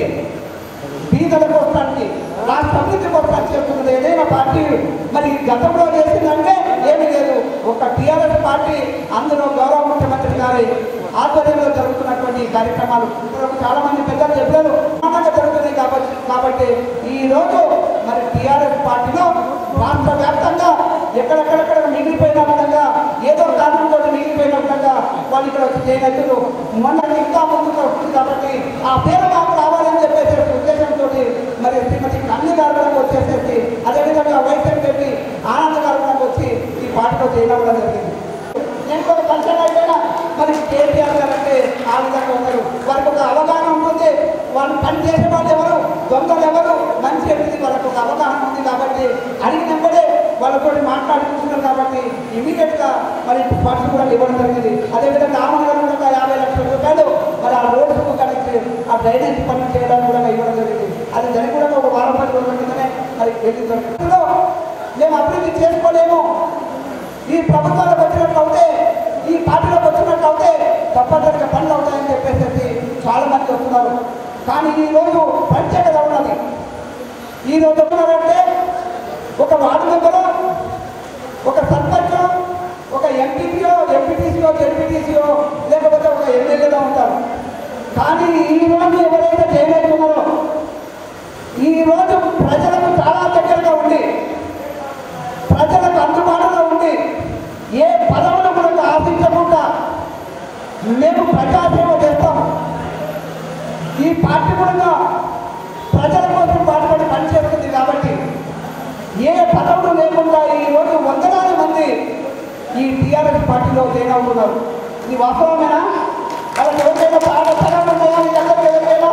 బీదల కోసడానికి రాష్ట్ర అభివృద్ధి కోసడానికి చెప్తున్నది ఏదైనా పార్టీ మరి గతంలో చేసిందంటే ఏమీ లేదు ఒక టీఆర్ఎస్ పార్టీ అందులో గౌరవ ముఖ్యమంత్రి గారి ఆధ్వర్యంలో జరుగుతున్నటువంటి ఈ కార్యక్రమాలు ఇక్కడ చాలా మంది పెద్దలు చెప్పారు ఆనందంగా జరుగుతున్నాయి కాబట్టి కాబట్టి ఈ రోజు మరి టీఆర్ఎస్ పార్టీలో రాష్ట్ర వ్యాప్తంగా ఎక్కడెక్కడెక్కడ మిగిలిపోయిన విధంగా ఏదో కారణంతో మిగిలిపోయిన విధంగా వాళ్ళు ఇక్కడ వచ్చి చేయనట్లు మొన్న ఇంకా ముందుకు వస్తుంది కాబట్టి ఆ పేరు మాకు రావాలని చెప్పేసి ఉద్దేశంతో మరి శ్రీమతి కన్య గారు కూడా వచ్చేసేసి అదేవిధంగా వైద్యం పెట్టి ఆనంద్ గారు కూడా వచ్చి ఈ పార్టీలో చేయడం కూడా జరిగింది నేను కూడా కన్సర్న్ అయిపోయినా మరి కేసీఆర్ గారు అంటే ఆ విధంగా ఉన్నారు వారికి ఒక అవగాహన ఉంటుంది వాళ్ళు పని చేసే వాళ్ళు ఎవరు దొంగలు ఎవరు మంచి ఎనిమిది వాళ్ళకు ఒక అవగాహన ఉంది కాబట్టి అడిగినప్పుడే వాళ్ళతో మాట్లాడుకుంటున్నారు కాబట్టి ఇమీడియట్ గా మరి ఫండ్స్ కూడా ఇవ్వడం జరిగింది అదేవిధంగా ఆమె గారు కూడా యాభై లక్షల రూపాయలు మరి ఆ రోడ్డుకు కలిసి ఆ డ్రైనేజ్ పని చేయడానికి కూడా ఇవ్వడం జరిగింది అది జరిగి కూడా ఒక వారం పది రోజుల కిందనే మరి వెళ్ళి దొరికిందో మేము అభివృద్ధి చేసుకోలేము ఈ ప్రభుత్వాలకు వచ్చినట్లయితే ఈ పార్టీలోకి వచ్చినట్లయితే తప్పనిసరిగా పనులు అవుతాయని చెప్పేసి చాలా మంది వస్తున్నారు కానీ ఈ రోజు ప్రత్యేకత ఉన్నది ఈ రోజు వస్తున్నారంటే ఒక వార్డు మెంబరు ఒక సర్పంచ్ ఒక ఎంపీపీఓ ఎంపీటీసీఓ జెడ్పీటీసీఓ లేకపోతే ఒక ఎమ్మెల్యేలో ఉంటారు కానీ ఈ రోజు ఎవరైతే చేయలేకున్నారో ఈ రోజు ప్రజలకు చాలా దగ్గరగా ఉండి ప్రజలకు అందుబాటులో ఉండి ఏ పదవులు మనకు ఆశించకుండా మేము ప్రజాసేవ చేస్తాం ఈ పార్టీ కూడా ప్రజల కోసం పాటుపడి పనిచేస్తుంది కాబట్టి ఏ పదవులు లేకుండా ఈ రోజు వందలాది మంది ఈ టీఆర్ఎస్ పార్టీలో జాయిన్ అవుతున్నారు ఇది వాస్తవమేనా వాళ్ళకి ఎవరికైనా బాగా పదవులు ఉన్నాయా మీ అందరికీ ఎవరికైనా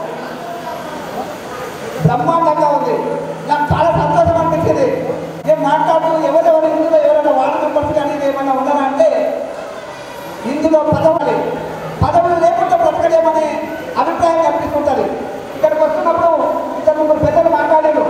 బ్రహ్మాండంగా ఉంది నాకు చాలా సంతోషం అనిపించింది నేను మాట్లాడుతూ ఎవరెవరు ఇందులో ఎవరైనా వార్డు మెంబర్స్ కానీ ఏమైనా ఉన్నారా అంటే ఇందులో పదవులు పదవులు లేకుండా బ్రతకలేమనే అభిప్రాయం కనిపిస్తుంటుంది ఇక్కడికి వస్తున్నప్పుడు ఇద్దరు ముగ్గురు పెద్దలు మాట్లాడారు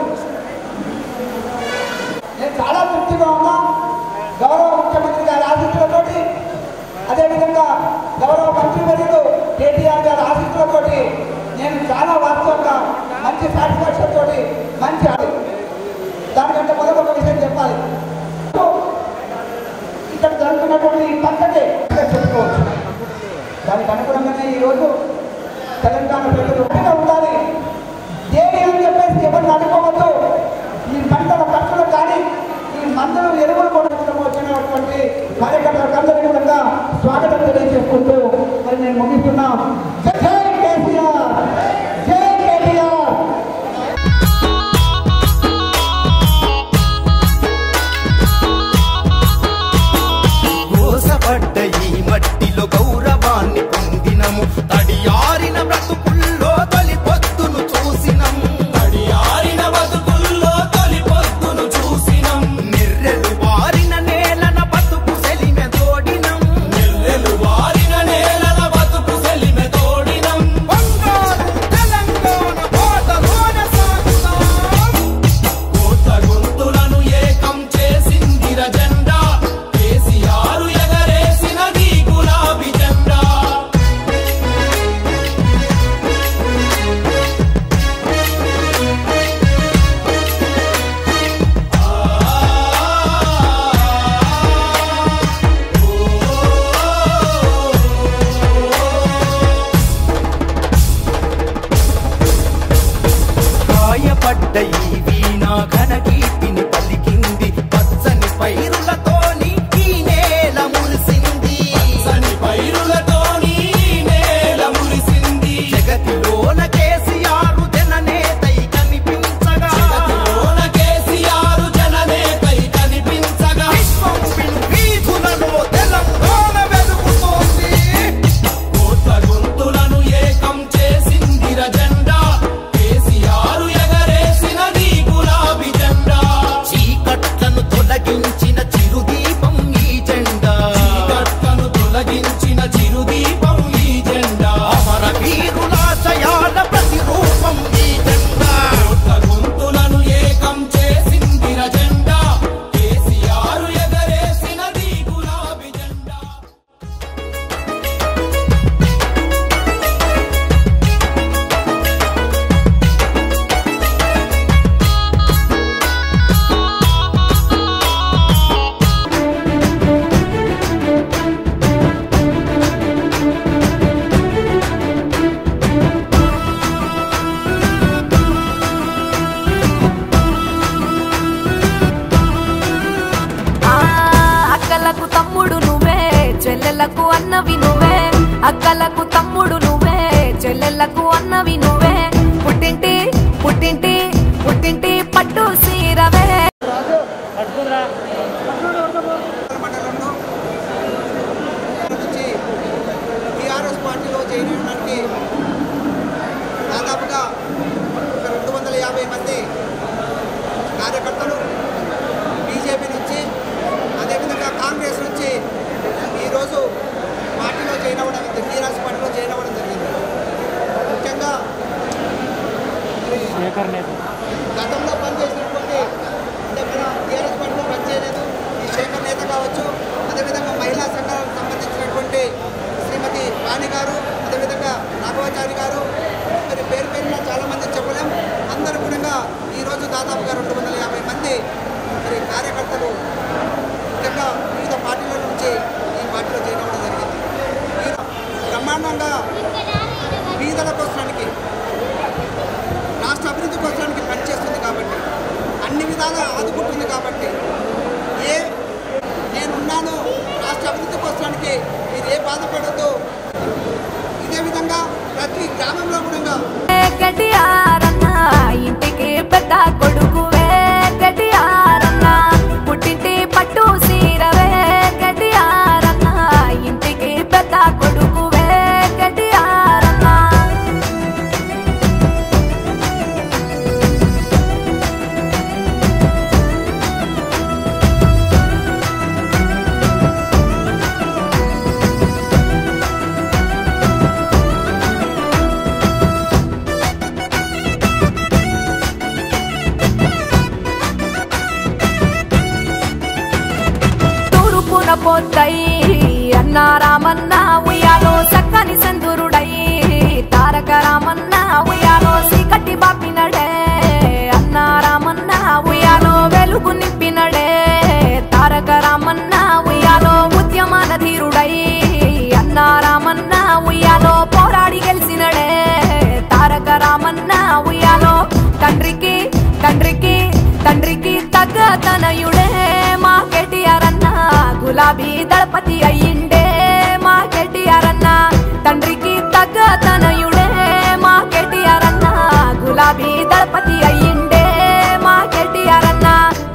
నేను చాలా తృప్తిగా ఉన్నా గౌరవ ముఖ్యమంత్రి గారి ఆశీస్సులతోటి అదేవిధంగా గౌరవ మంత్రివర్యులు కేటీఆర్ గారి ఆశీస్సులతోటి నేను చాలా వాస్తవంగా మంచి సాటిస్ఫాక్షన్ తోటి మంచి దానికంటే మొదటి ఒక విషయం చెప్పాలి ఇక్కడ జరుగుతున్నటువంటి ఈ పద్ధతి చెప్పుకోవచ్చు దానికి అనుగుణంగానే ఈరోజు తెలంగాణ ప్రజలు ఒకటిగా ఉండాలి దేని దయచేసి ఎవరిని అనుకోవద్దు ఈ పంటల ఖర్చులు కానీ ఈ మందులు ఎరువులు కొనడం వచ్చినటువంటి కార్యకర్తలకు అందరికీ కూడా స్వాగతం తెలియజేసుకుంటూ మరి నేను ముగిస్తున్నా జై కేసీఆర్ జై కేటీఆర్ కోసపడ్డ ఈ మట్టిలో గౌరవాన్ని పొందినము తడియారిన బ్రతుకుల్లో తొలి పొద్దును చూసినం తడియారిన బతుకుల్లో తొలి పొద్దును చూసినం నిర్రెలు వారిన నేలన బతుకు సెలిమె తోడినం నిర్రెలు వారిన నేలన బతుకు సెలిమె తోడినం బంగారు తెలంగాణ బాటలోన సాగుతాం కోట్ల గొంతులను ఏకం చేసిందిర జెండా కేసీఆర్ ఎగరేసినది గులాబీ జెండా గాయపడ్డ ఈ వీణ ఘన కీర్తిని పలికింది పచ్చని పైరులతోని ఈ నేల మురిసింది పచ్చని పైరులతోని ఈ నేల మురిసింది జగతిలోన కేసీఆర్ జననేతై కనిపించగా జగతిలోన కేసీఆర్ జననేతై కనిపించగా విశ్వం విను వీధులలో తెలంగాణ వెలుగుతోంది కోట్ల గొంతులను ఏకం చేసిందిర జెండా కేసీఆర్ ఎగరేసినది గులాబీ జెండా చీకట్లను తొలగించిన చిరుదీపం ఈ జెండా చీకట్లను తొలగించిన చిరుదీపం ఈ జెండా అమర వీరులాశయాల ప్రతిరూపం ఈ జెండా కోట్ల గొంతులను ఏకం చేసిందిర జెండా కేసీఆర్ ఎగరేసినది గులాబీ జెండా ఆ అక్కలకు తమ్ముడు నువ్వే చెల్లెలకు అన్నవి నువ్వే అక్కలకు తమ్ముడు నువ్వే చెల్లెలకు అన్నవి నువ్వే పుట్టింటి పుట్టింటి పుట్టింటి పట్టు సీరవే మండలంలో నుంచి టీఆర్ఎస్ పార్టీలో చేరడానికి దాదాపుగా ఒక రెండు వందల యాభై మంది కార్యకర్తలు బీజేపీ నుంచి అదేవిధంగా కాంగ్రెస్ నుంచి ఈరోజు పార్టీలో జాయిన్ అవ్వడం టీఆర్ఎస్ పార్టీలో జాయిన్ అవ్వడం జరిగింది ముఖ్యంగా గతంలో పనిచేసినటువంటి అంటే మన టీఆర్ఎస్ పార్టీలో పనిచేయలేదు ఈ శేఖర్ నేత కావచ్చు అదేవిధంగా మహిళా సంఘాలకు సంబంధించినటువంటి శ్రీమతి వాణి గారు అదేవిధంగా రాఘవాచారి గారు మరి పేరు పేరున చాలా మంది చెప్పలేం అందరూ కూడా ఈరోజు దాదాపుగా రెండు వందల యాభై మంది మరి కార్యకర్తలు ముఖ్యంగా వివిధ పార్టీల నుంచి ఈ పార్టీలో జాయిన్ అవ్వడం జరిగింది ఈ బ్రహ్మాండంగా బీదల కోసానికి రాష్ట్ర అభివృద్ధి కోసానికి పనిచేస్తుంది కాబట్టి అన్ని విధాలా ఆదుకుంటుంది కాబట్టి ఏ నేనున్నాను రాష్ట్ర అభివృద్ధి కోసానికి మీరు ఏ బాధపడద్దు ఇదే విధంగా ప్రతి గ్రామంలో కూడా గడియారన్న ఇంటికి పెద్ద కొడుకువే గడియారన్న పుట్టింటి పట్టు సీరవే గడియారన్న ఇంటికి పెద్ద కొడుకువే గడియారన్న తూర్పున పోద్దై అన్న రామన్న ఉయ్యాలో సక్కని సందురుడై తారక రామన్న ఉయ్యాలో సీకటి బాపినడే అన్న రామన్న ఉయ్యాలో వెలుగు నింపినడే తారక రామన్న ఉయ్యాలో ఉద్యమాన ధీరుడై అన్న రామన్న ఉయ్యాలో పోరాడి గెలిచినడే తారక రామన్న ఉయ్యాలో తండ్రికి తండ్రికి తగ్గ తనయుడే మా కేటీఆర్ అన్న గులాబీ దళపతి అయ్యిండే మా కేటీఆర్ అన్న తండ్రికి తగ్గ తనయుడే మా కేటీఆర్ అన్న గులాబీ దళపతి అయ్యిండే మా కేటీఆర్ అన్న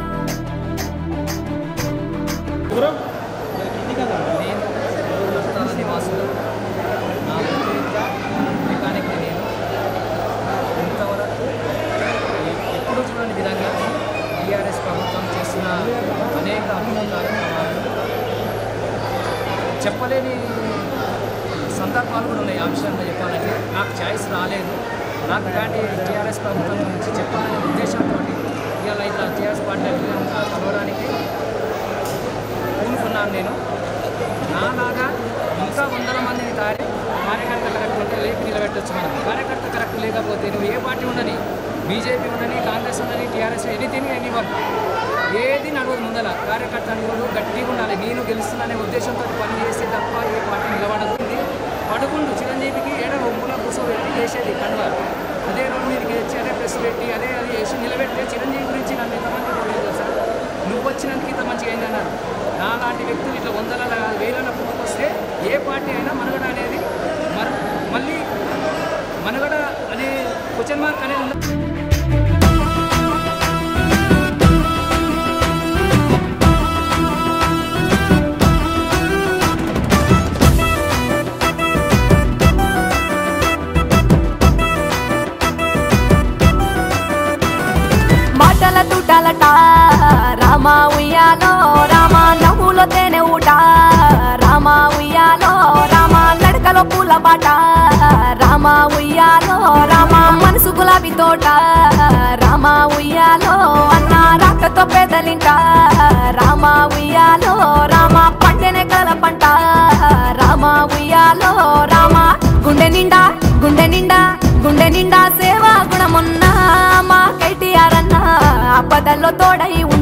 నివాసులు నా వృత్తిరీత్యా మెకానిక్ నేను ఇంతవరకు ఎ- ఎప్పుడు చూడని విధంగా టీఆర్ఎస్ ప్రభుత్వం చేసిన అనేక అభివృద్ధి కార్యక్రమాలు చెప్పలేని సందర్భాలు కూడా ఉన్నాయి ఆ విషయంలో చెప్పాలంటే నాకు ఛాయిస్ రాలేదు నాకు ఇలాంటి టీఆర్ఎస్ ప్రభుత్వం గురించి చెప్పాలనే ఉద్దేశంతో ఇవాళ ఇట్లా టీఆర్ఎస్ పార్టీ కలవడానికి పూనుకున్నాను నేను నాలాగా ఇంకా వందల మందిని తారి కార్యకర్త కరెక్ట్ ఉంటే లేపి నిలబెట్టొచ్చు మనం కార్యకర్త కరెక్ట్ లేకపోతే నువ్వు ఏ పార్టీ ఉండని బీజేపీ ఉండని కాంగ్రెస్ ఉండని టీఆర్ఎస్ ఎనీథింగ్ ఎనీ వర్క్ ఏది నడవదు ముందల కార్యకర్త అనుకోడు గట్టిగా ఉండాలి నేను గెలుస్తున్నానే ఉద్దేశంతో పని చేస్తే తప్ప ఏ పార్టీ నిలబడదు ఇది పడుకుండు చిరంజీవికి ఏడ ఒమ్ముల కూర్చోబెట్టి చేసేది కండువ అదే రోడ్డు మీదకి వచ్చి అదే ప్రెస్ పెట్టి అదే అది చేసి నిలబెడితే చిరంజీవి గురించి నన్ను ఎంతమంది తెలియదు తెలుసా నువ్వు వచ్చినందుకు ఇంత మంచిగా అయింది అన్నారు నాలాంటి వ్యక్తులు ఇట్లా వందల వేల పుట్టుకొస్తే ఏ పార్టీ అయినా మనుగడ అనేది మర్ మళ్ళీ మనుగడ అనే క్వశ్చన్ మార్క్ అనేది ఉంది మాటల తుటాలట రామ ఉయ్యాలో రామ నవ్వులో తేనె ఊట రామ ఉయ్యాలో రామ నడకలో పూల బాట రామ ఉయ్యాలో రామ మనసు గులాబీ తోట రామ ఉయ్యాలో అన్న రాకతో పెదలింట రామ ఉయ్యాలో రామ పంటెనే కల పంట రామ ఉయ్యాలో రామ గుండె నిండా గుండె నిండా గుండె నిండా సేవా గుణమున్నా మా కేటీఆర్ అన్న ఆపదల్లో తోడై